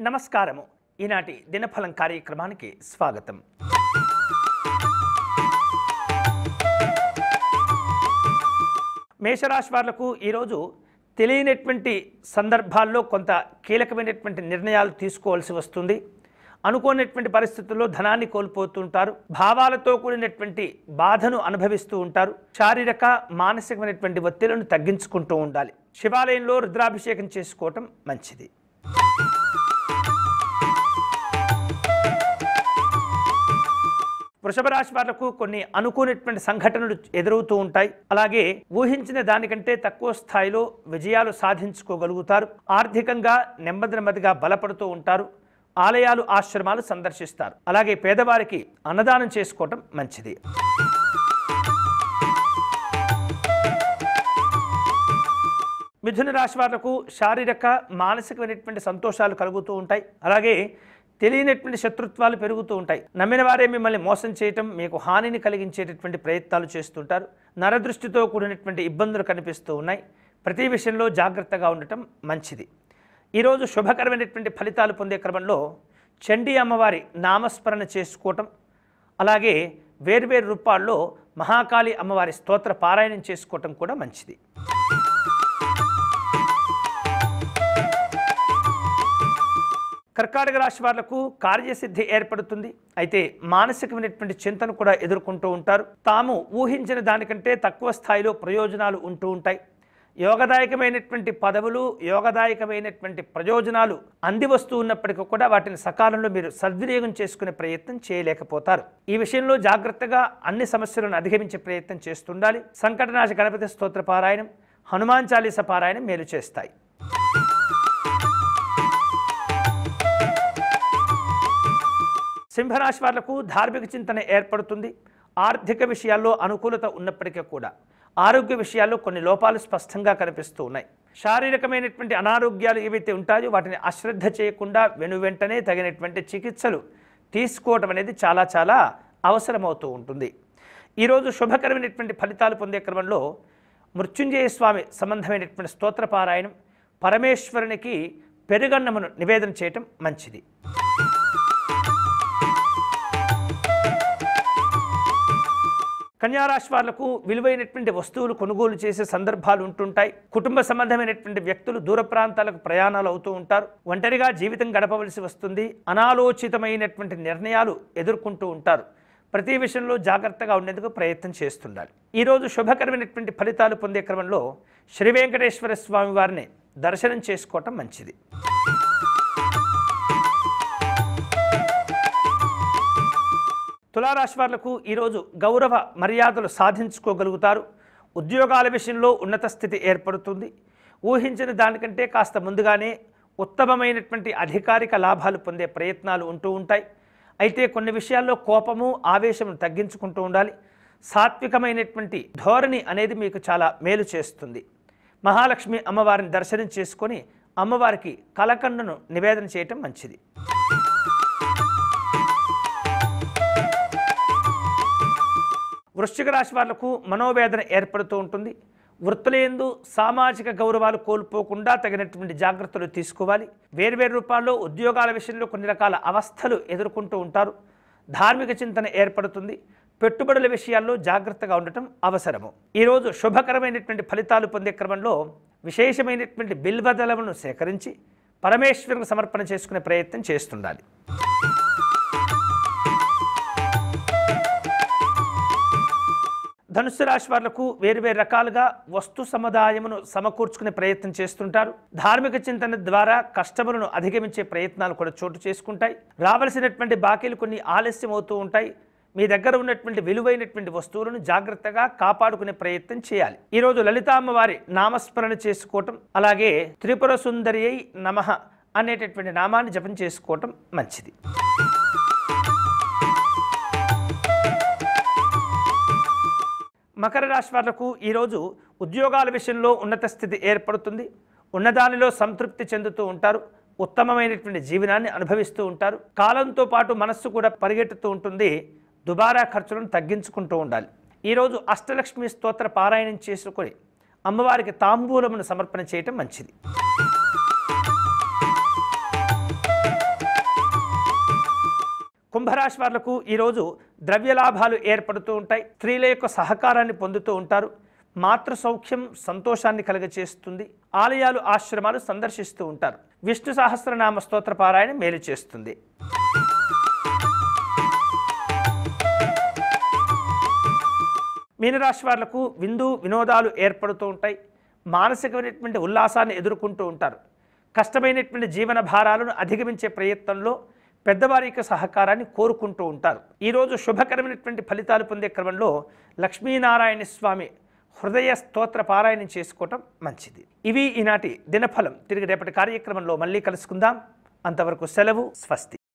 నమస్కారము ఈనాటి దినఫలం కార్యక్రమానికి స్వాగతం మేషరాశి వాళ్లకు ఈరోజు తెలియనటువంటి సందర్భాల్లో కొంత కీలకమైనటువంటి నిర్ణయాలు తీసుకోవాల్సి వస్తుంది అనుకోనటువంటి పరిస్థితుల్లో ధనాన్ని కోల్పోతుంటారు భావాలతో కూడినటువంటి బాధను అనుభవిస్తూ ఉంటారు శారీరక మానసికమైనటువంటి ఒత్తిళ్లను తగ్గించుకుంటూ ఉండాలి శివాలయంలో రుద్రాభిషేకం చేసుకోవటం మంచిది వృషభ రాశి వాళ్లకు కొన్ని అనుకోనటువంటి సంఘటనలు ఎదురవుతూ ఉంటాయి అలాగే ఊహించిన దానికంటే తక్కువ స్థాయిలో విజయాలు సాధించుకోగలుగుతారు ఆర్థికంగా నెమ్మది నెమ్మదిగా బలపడుతూ ఉంటారు ఆలయాలు ఆశ్రమాలు సందర్శిస్తారు అలాగే పేదవారికి అన్నదానం చేసుకోవటం మంచిది మిథున రాశి వాళ్లకు శారీరక మానసికమైనటువంటి సంతోషాలు కలుగుతూ ఉంటాయి అలాగే తెలియనటువంటి శత్రుత్వాలు పెరుగుతూ ఉంటాయి నమ్మిన వారే మిమ్మల్ని మోసం చేయటం మీకు హానిని కలిగించేటటువంటి ప్రయత్నాలు చేస్తుంటారు నరదృష్టితో కూడినటువంటి ఇబ్బందులు కనిపిస్తూ ఉన్నాయి ప్రతి విషయంలో జాగ్రత్తగా ఉండటం మంచిది ఈరోజు శుభకరమైనటువంటి ఫలితాలు పొందే క్రమంలో చండీ అమ్మవారి నామస్మరణ చేసుకోవటం అలాగే వేర్వేరు రూపాల్లో మహాకాళి అమ్మవారి స్తోత్ర పారాయణం చేసుకోవటం కూడా మంచిది కర్కాటక రాశి వాళ్లకు కార్యసిద్ధి ఏర్పడుతుంది అయితే మానసికమైనటువంటి చింతను కూడా ఎదుర్కొంటూ ఉంటారు తాము ఊహించిన దానికంటే తక్కువ స్థాయిలో ప్రయోజనాలు ఉంటూ ఉంటాయి యోగదాయకమైనటువంటి పదవులు యోగదాయకమైనటువంటి ప్రయోజనాలు అంది వస్తూ ఉన్నప్పటికీ కూడా వాటిని సకాలంలో మీరు సద్వినియోగం చేసుకునే ప్రయత్నం చేయలేకపోతారు ఈ విషయంలో జాగ్రత్తగా అన్ని సమస్యలను అధిగమించే ప్రయత్నం చేస్తుండాలి సంకటనాశ గణపతి స్తోత్ర పారాయణం హనుమాన్ చాలీస పారాయణం మేలు చేస్తాయి సింహరాశి వాళ్లకు ధార్మిక చింతన ఏర్పడుతుంది ఆర్థిక విషయాల్లో అనుకూలత ఉన్నప్పటికీ కూడా ఆరోగ్య విషయాల్లో కొన్ని లోపాలు స్పష్టంగా కనిపిస్తూ ఉన్నాయి శారీరకమైనటువంటి అనారోగ్యాలు ఏవైతే ఉంటాయో వాటిని అశ్రద్ధ చేయకుండా వెను వెంటనే తగినటువంటి చికిత్సలు తీసుకోవటం అనేది చాలా చాలా అవసరమవుతూ ఉంటుంది ఈరోజు శుభకరమైనటువంటి ఫలితాలు పొందే క్రమంలో మృత్యుంజయ స్వామి సంబంధమైనటువంటి స్తోత్ర పారాయణం పరమేశ్వరునికి పెరుగన్నమును నివేదన చేయటం మంచిది కన్యారాశి వాళ్లకు విలువైనటువంటి వస్తువులు కొనుగోలు చేసే సందర్భాలు ఉంటుంటాయి కుటుంబ సంబంధమైనటువంటి వ్యక్తులు దూర ప్రాంతాలకు ప్రయాణాలు అవుతూ ఉంటారు ఒంటరిగా జీవితం గడపవలసి వస్తుంది అనాలోచితమైనటువంటి నిర్ణయాలు ఎదుర్కొంటూ ఉంటారు ప్రతి విషయంలో జాగ్రత్తగా ఉండేందుకు ప్రయత్నం చేస్తుండాలి ఈరోజు శుభకరమైనటువంటి ఫలితాలు పొందే క్రమంలో శ్రీ వెంకటేశ్వర స్వామి వారిని దర్శనం చేసుకోవటం మంచిది తులారాశి వాళ్లకు ఈరోజు గౌరవ మర్యాదలు సాధించుకోగలుగుతారు ఉద్యోగాల విషయంలో ఉన్నత స్థితి ఏర్పడుతుంది ఊహించిన దానికంటే కాస్త ముందుగానే ఉత్తమమైనటువంటి అధికారిక లాభాలు పొందే ప్రయత్నాలు ఉంటూ ఉంటాయి అయితే కొన్ని విషయాల్లో కోపము ఆవేశం తగ్గించుకుంటూ ఉండాలి సాత్వికమైనటువంటి ధోరణి అనేది మీకు చాలా మేలు చేస్తుంది మహాలక్ష్మి అమ్మవారిని దర్శనం చేసుకొని అమ్మవారికి కలకండను నివేదన చేయటం మంచిది వృశ్చిక రాశి వాళ్లకు మనోవేదన ఏర్పడుతూ ఉంటుంది వృత్తులందు సామాజిక గౌరవాలు కోల్పోకుండా తగినటువంటి జాగ్రత్తలు తీసుకోవాలి వేర్వేరు రూపాల్లో ఉద్యోగాల విషయంలో కొన్ని రకాల అవస్థలు ఎదుర్కొంటూ ఉంటారు ధార్మిక చింతన ఏర్పడుతుంది పెట్టుబడుల విషయాల్లో జాగ్రత్తగా ఉండటం అవసరము ఈరోజు శుభకరమైనటువంటి ఫలితాలు పొందే క్రమంలో విశేషమైనటువంటి బిల్వదలమును సేకరించి పరమేశ్వరుని సమర్పణ చేసుకునే ప్రయత్నం చేస్తుండాలి ధనుసు రాశి వాళ్లకు వేరువేరు రకాలుగా వస్తు సముదాయమును సమకూర్చుకునే ప్రయత్నం చేస్తుంటారు ధార్మిక చింతన ద్వారా కష్టములను అధిగమించే ప్రయత్నాలు కూడా చోటు చేసుకుంటాయి రావలసినటువంటి బాకీలు కొన్ని ఆలస్యం అవుతూ ఉంటాయి మీ దగ్గర ఉన్నటువంటి విలువైనటువంటి వస్తువులను జాగ్రత్తగా కాపాడుకునే ప్రయత్నం చేయాలి ఈరోజు లలితామ్మ వారి నామస్మరణ చేసుకోవటం అలాగే త్రిపుర సుందరి అయి నమః అనేటటువంటి నామాన్ని జపం చేసుకోవటం మంచిది మకర రాశి వాళ్లకు ఈరోజు ఉద్యోగాల విషయంలో ఉన్నత స్థితి ఏర్పడుతుంది ఉన్నదానిలో సంతృప్తి చెందుతూ ఉంటారు ఉత్తమమైనటువంటి జీవనాన్ని అనుభవిస్తూ ఉంటారు కాలంతో పాటు మనస్సు కూడా పరిగెట్టుతూ ఉంటుంది దుబారా ఖర్చులను తగ్గించుకుంటూ ఉండాలి ఈరోజు అష్టలక్ష్మి స్తోత్ర పారాయణం చేసుకొని అమ్మవారికి తాంబూలమును సమర్పణ చేయటం మంచిది కుంభరాశి వాళ్లకు ఈరోజు ద్రవ్య లాభాలు ఏర్పడుతూ ఉంటాయి స్త్రీల యొక్క సహకారాన్ని పొందుతూ ఉంటారు మాతృ సౌఖ్యం సంతోషాన్ని కలుగచేస్తుంది ఆలయాలు ఆశ్రమాలు సందర్శిస్తూ ఉంటారు విష్ణు సహస్రనామ స్తోత్ర పారాయణ మేలు చేస్తుంది మీనరాశి వాళ్లకు విందు వినోదాలు ఏర్పడుతూ ఉంటాయి మానసికమైనటువంటి ఉల్లాసాన్ని ఎదుర్కొంటూ ఉంటారు కష్టమైనటువంటి జీవన భారాలను అధిగమించే ప్రయత్నంలో పెద్దవారి యొక్క సహకారాన్ని కోరుకుంటూ ఉంటారు ఈరోజు శుభకరమైనటువంటి ఫలితాలు పొందే క్రమంలో లక్ష్మీనారాయణ స్వామి హృదయ స్తోత్ర పారాయణం చేసుకోవటం మంచిది ఇవి ఈనాటి దినఫలం తిరిగి రేపటి కార్యక్రమంలో మళ్ళీ కలుసుకుందాం అంతవరకు సెలవు స్వస్తి